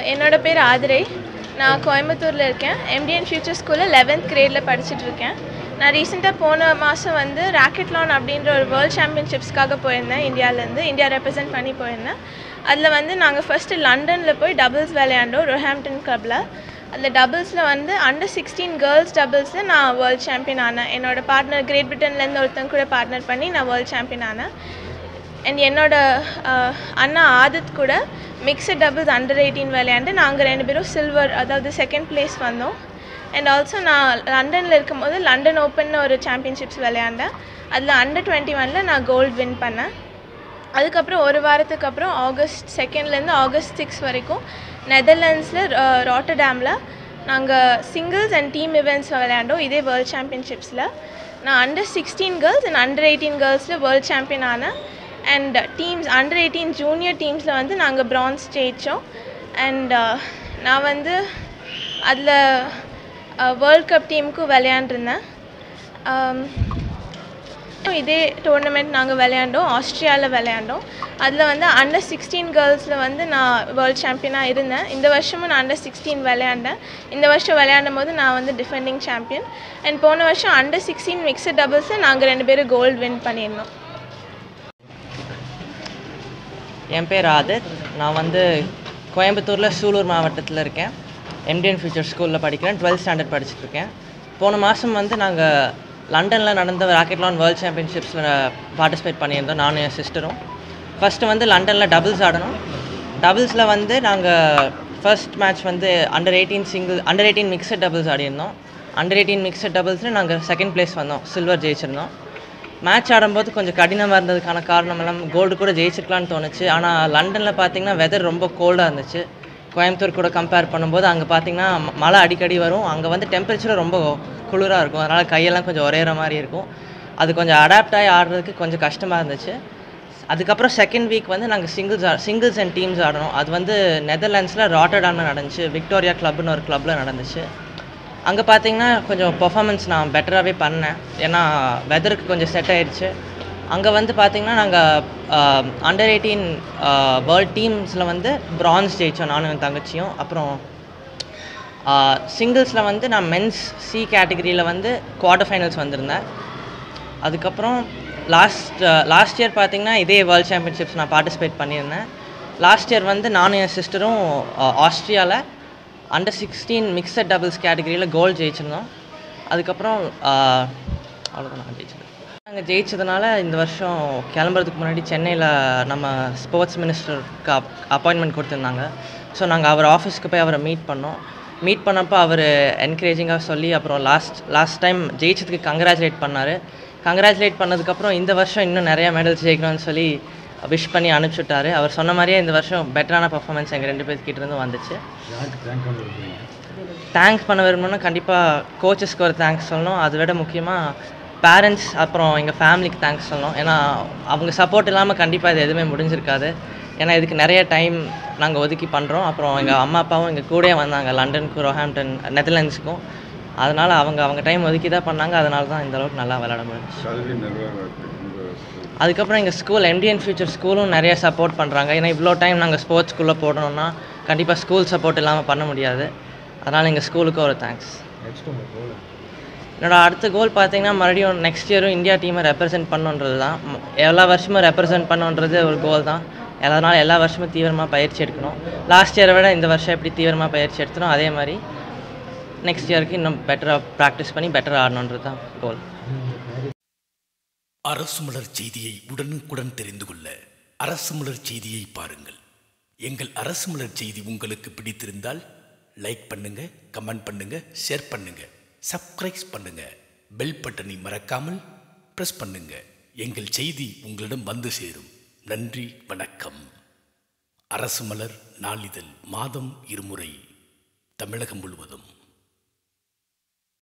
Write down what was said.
என்னோட பேர் ஆதிரை நான் கோயம்புத்தூரில் இருக்கேன் எம்டிஎன் ஃபியூச்சர் ஸ்கூலில் லெவன்த் கிரேடில் படிச்சுட்டு இருக்கேன் நான் ரீசெண்டாக போன மாதம் வந்து ராக்கெட்லான் அப்படின்ற ஒரு வேர்ல்ட் சாம்பியன்ஷிப்ஸ்க்காக போயிருந்தேன் இந்தியாவிலேருந்து இந்தியா ரெப்ரசென்ட் பண்ணி போயிருந்தேன் அதில் வந்து நாங்கள் ஃபஸ்ட்டு லண்டனில் போய் டபுள்ஸ் விளையாண்டோம் ரொஹாம்ப்டன் கிளப்பில் அதில் டபுள்ஸில் வந்து அண்டர் சிக்ஸ்டீன் கேர்ள்ஸ் டபுள்ஸில் நான் வேர்ல்ட் சாம்பியன் ஆனேன் என்னோட பார்ட்னர் கிரேட் பிரிட்டன்லேருந்து ஒருத்தங்க கூட பார்ட்னர் பண்ணி நான் வேர்ல்ட் சாம்பியன் ஆனேன் அண்ட் என்னோட அஹ், அண்ணா ஆதித் கூட மிக்சட் டபுள்ஸ் அண்டர் எயிட்டீன் விளையாண்டு நாங்கள் ரெண்டு பேரும் சில்வர் அதாவது செகண்ட் பிளேஸ் வந்தோம் அண்ட் ஆல்சோ நான் லண்டனில் இருக்கும்போது லண்டன் ஓப்பன் ஒரு சாம்பியன்ஷிப்ஸ் விளையாண்டேன் அதில் அண்டர் டுவெண்ட்டி ஒனில் நான் கோல்டு வின் பண்ணேன் அதுக்கப்புறம் ஒரு வாரத்துக்கு அப்புறம் ஆகஸ்ட் செகண்ட்லேருந்து ஆகஸ்ட் சிக்ஸ் வரைக்கும் நெதர்லாண்ட்ஸில் ராட்டர்டாமில் நாங்கள் சிங்கிள்ஸ் அண்ட் டீம் இவெண்ட்ஸ் விளையாண்டோம் இதே வேர்ல்ட் சாம்பியன்ஷிப்ஸில் நான் under sixteen girls and under eighteen கேர்ள்ஸில் வேர்ல்ட் சாம்பியன் ஆனேன் and teams under eighteen junior டீம்ஸில் வந்து நாங்கள் பிரான்ஸ் ஜெயித்தோம் அண்ட் நான் வந்து அதில் வேர்ல்ட் கப் டீமுக்கும் விளையாண்டுருந்தேன் Um, இதே டோர்னமெண்ட் நாங்கள் விளையாண்டோம் ஆஸ்திரியாவில் விளையாண்டோம் அதில் வந்து அண்டர் சிக்ஸ்டீன் கேர்ள்ஸில் வந்து நான் வேர்ல்ட் சாம்பியனாக இருந்தேன் இந்த வருஷமும் நான் அண்டர் சிக்ஸ்டீன் விளையாண்டேன் இந்த வருஷம் விளையாடும் போது நான் வந்து டிஃபெண்டிங் சாம்பியன் அண்ட் போன வருஷம் அண்டர் சிக்ஸ்டீன் மிக்சட் டபுள்ஸில் நாங்கள் ரெண்டு பேரும் கோல்டு வின் பண்ணியிருந்தோம் என் பேர் ஆதித் நான் வந்து கோயம்புத்தூரில் சூலூர் மாவட்டத்தில் இருக்கேன் எம்டிஎன் ஃபியூச்சர் ஸ்கூலில் படிக்கிறேன் டுவெல்த் ஸ்டாண்டர்ட் படிச்சுட்டு இருக்கேன் போன மாதம் வந்து நாங்கள் லண்டனில் நடந்த ராக்கெட்லான் வேர்ல்ட் சாம்பியன்ஷிப்ஸில் பார்ட்டிசிபேட் பண்ணியிருந்தோம் நானும் என் சிஸ்டரும் ஃபஸ்ட்டு வந்து லண்டனில் டபுள்ஸ் ஆடணும் டபுள்ஸில் வந்து நாங்கள் ஃபர்ஸ்ட் மேட்ச் வந்து under eighteen single under eighteen mixed doubles ஆடியிருந்தோம் அண்டர் எயிட்டீன் மிக்சட் டபுள்ஸில் நாங்கள் செகண்ட் பிளேஸ் வந்தோம் சில்வர் ஜெயிச்சிருந்தோம் மேட்ச் ஆடும்போது கொஞ்சம் கடினமாக இருந்ததுக்கான காரணம் எல்லாம் கோல்டு கூட ஜெயிச்சிருக்கலாம்னு தோணுச்சு ஆனால் லண்டனில் பார்த்தீங்கன்னா வெதர் ரொம்ப கோல்டாக இருந்துச்சு கோயம்புத்தூர் கூட கம்பேர் பண்ணும்போது அங்கே பார்த்தீங்கன்னா ம- மழை அடிக்கடி வரும் அங்கே வந்து டெம்பரேச்சர் ரொம்ப குளிராக இருக்கும் அதனால் கையெல்லாம் கொஞ்சம் உரையிற மாதிரி இருக்கும் அது கொஞ்சம் அடாப்ட் ஆகி ஆடுறதுக்கு கொஞ்சம் கஷ்டமாக இருந்துச்சு அதுக்கப்புறம் செகண்ட் வீக் வந்து நாங்கள் சிங்கிள்ஸ் சிங்கிள்ஸ் அண்ட் டீம்ஸ் ஆடணும் அது வந்து நெதர்லாண்ட்ஸில் ராட்டர்டாமில் நடந்துச்சு விக்டோரியா கிளப்னு ஒரு கிளப்பில் நடந்துச்சு அங்கே பார்த்தீங்கன்னா கொஞ்சம் பெர்ஃபார்மன்ஸ் நான் பெட்டராகவே பண்ணேன் ஏன்னா வெதருக்கு கொஞ்சம் செட் ஆயிடுச்சு அங்கே வந்து பார்த்தீங்கன்னா நாங்கள் அண்டர் எயிட்டீன் வேர்ல்ட் டீம்ஸில் வந்து பிரான்ஸ் ஜெயித்தோம் நானும் என் தங்கச்சியும் அப்புறம் சிங்கிள்ஸில் வந்து நான் மென்ஸ் சி கேட்டகரியில் வந்து குவார்ட்டர் ஃபைனல்ஸ் வந்திருந்தேன் அதுக்கப்புறம் லாஸ்ட் லாஸ்ட் இயர் பார்த்தீங்கன்னா இதே வேர்ல்ட் சாம்பியன்ஷிப்ஸ் நான் பார்ட்டிசிபேட் பண்ணியிருந்தேன் லாஸ்ட் இயர் வந்து நானும் என் சிஸ்டரும் ஆஸ்திரியாவில் அண்டர் சிக்ஸ்டீன் மிக்சட் டபுள்ஸ் கேட்டகரியில் கோல்டு ஜெயிச்சிருந்தோம் அதுக்கப்புறம் ஆஹ், அவ்வளோதான் நான் ஜெயிச்சது நாங்கள் ஜெயிச்சதுனால இந்த வருஷம் கிளம்புறதுக்கு முன்னாடி சென்னையில் நம்ம ஸ்போர்ட்ஸ் மினிஸ்டருக்கு அப் அப்பாயின்மெண்ட் கொடுத்துருந்தாங்க ஸோ நாங்கள் அவர் ஆஃபீஸ்க்கு போய் அவரை மீட் பண்ணோம் மீட் பண்ணப்போ அவர் என்கரேஜிங்காக சொல்லி அப்புறம் லாஸ்ட் லாஸ்ட் டைம் ஜெயிச்சதுக்கு கங்க்ராச்சுலேட் பண்ணார் கங்க்ராச்சுலேட் பண்ணதுக்கப்புறம் இந்த வருஷம் இன்னும் நிறைய மெடல்ஸ் ஜெயிக்கணும்னு சொல்லி விஷ் பண்ணி அனுப்பிச்சுட்டாரு அவர் சொன்ன மாதிரியே இந்த வருஷம் பெட்டரான பர்ஃபார்மன்ஸ் எங்கள் ரெண்டு பேர்கிட்ட இருந்து வந்துச்சு தேங்க்ஸ் பண்ண விரும்பணும்னா கண்டிப்பாக கோச்சஸ்க்கு ஒரு தேங்க்ஸ் சொல்லணும் அதை விட முக்கியமாக பேரண்ட்ஸ் அப்புறம் எங்கள் ஃபேமிலிக்கு தேங்க்ஸ் சொல்லணும் ஏன்னா அவங்க சப்போர்ட் இல்லாமல் கண்டிப்பாக இது எதுவுமே முடிஞ்சிருக்காது ஏன்னா இதுக்கு நிறைய டைம் நாங்கள் ஒதுக்கி பண்ணுறோம் அப்புறம் எங்கள் அம்மா அப்பாவும் எங்கள் கூடயே வந்தாங்க லண்டனுக்கு ரோஹாம்டன் நெதர்லாண்ட்ஸுக்கும் அதனால் அவங்க அவங்க டைம் ஒதுக்கி தான் பண்ணாங்க அதனால தான் இந்த அளவுக்கு நல்லா விளையாட முடிஞ்சுச்சு கல்வி நிர்வாகத்துக்கு உங்கள் ஸ்கூல் அதுக்கப்புறம் எங்கள் ஸ்கூல் எம்டிஎன் ஃபியூச்சர் ஸ்கூலும் நிறைய சப்போர்ட் பண்ணுறாங்க ஏன்னா இவ்வளோ டைம் நாங்கள் ஸ்போர்ட்ஸ் ஸ்கூலில் போடணும்னா கண்டிப்பாக ஸ்கூல் சப்போர்ட் இல்லாமல் பண்ண முடியாது அதனால் எங்கள் ஸ்கூலுக்கு ஒரு தேங்க்ஸ் என்னோட அடுத்த கோல் பார்த்தீங்கன்னா மறுபடியும் நெக்ஸ்ட் இயரும் இந்தியா டீமை ரெப்ரசென்ட் பண்ணுன்றது தான் ம- எல்லா வருஷமும் ரெப்ரசென்ட் பண்ணுன்றது ஒரு கோல் தான் அதனால எல்லா வருஷமும் தீவிரமாக பயிற்சி எடுக்கணும் லாஸ்ட் இயரை விட இந்த வருஷம் எப்படி தீவிரமாக பயிற்சி எடுத்தனோ அதே மாதிரி நெக்ஸ்ட் இயருக்கு இன்னும் பெட்டராக ப்ராக்டிஸ் பண்ணி பெட்டராக ஆடணுன்றது தான் கோல் அரசு மலர் செய்தியை உடனுக்குடன் தெரிந்து கொள்ள அரசு மலர் செய்தியை பாருங்கள் எங்கள் அரசு மலர் செய்தி உங்களுக்கு பிடித்திருந்தால் லைக் பண்ணுங்க கமெண்ட் பண்ணுங்க ஷேர் பண்ணுங்க சப்ஸ்கிரைப் பண்ணுங்க பெல் பட்டனை மறக்காமல் பிரஸ் பண்ணுங்க எங்கள் செய்தி உங்களிடம் வந்து சேரும் நன்றி வணக்கம் அரசு மலர் நாளிதழ் மாதம் இருமுறை தமிழகம் முழுவதும்